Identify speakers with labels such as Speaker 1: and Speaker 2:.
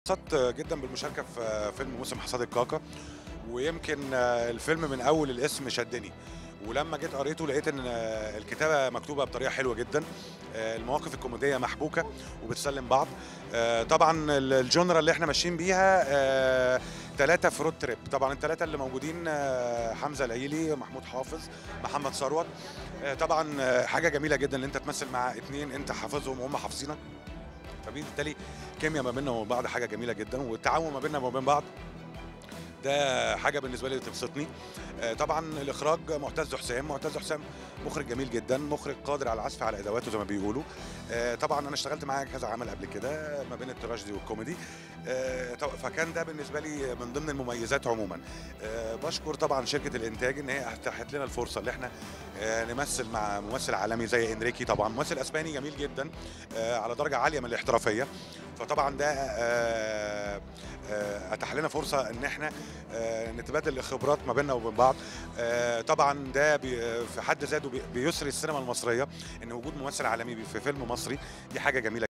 Speaker 1: انبسطت جدا بالمشاركه في فيلم موسم حصاد الكاكا ويمكن الفيلم من اول الاسم شدني ولما جيت قريته لقيت ان الكتابه مكتوبه بطريقه حلوه جدا المواقف الكوميديه محبوكه وبتسلم بعض طبعا الجونرا اللي احنا ماشيين بيها ثلاثه في رود تريب طبعا الثلاثه اللي موجودين حمزه العيلي محمود حافظ محمد ثروت طبعا حاجه جميله جدا ان انت تمثل مع اثنين انت حافظهم وهم حافظينك فبالتالي كيمياء ما بيننا وبين بعض حاجه جميله جدا والتعاون ما بيننا وبين بعض ده حاجه بالنسبه لي تبسطني طبعا الاخراج معتز حسام معتز حسام مخرج جميل جدا مخرج قادر على العزف على ادواته زي ما بيقولوا طبعا انا اشتغلت معاه كذا عمل قبل كده ما بين التراجيدي والكوميدي فكان ده بالنسبه لي من ضمن المميزات عموما بشكر طبعا شركه الانتاج ان هي اتاحت لنا الفرصه اللي احنا نمثل مع ممثل عالمي زي انريكي طبعا ممثل اسباني جميل جدا على درجه عاليه من الاحترافيه فطبعا ده اتاح لنا فرصه ان احنا نتبادل الخبرات ما بيننا وبين بعض طبعا ده في حد ذاته بيسري السينما المصريه ان وجود ممثل عالمي في فيلم مصري دي حاجه جميله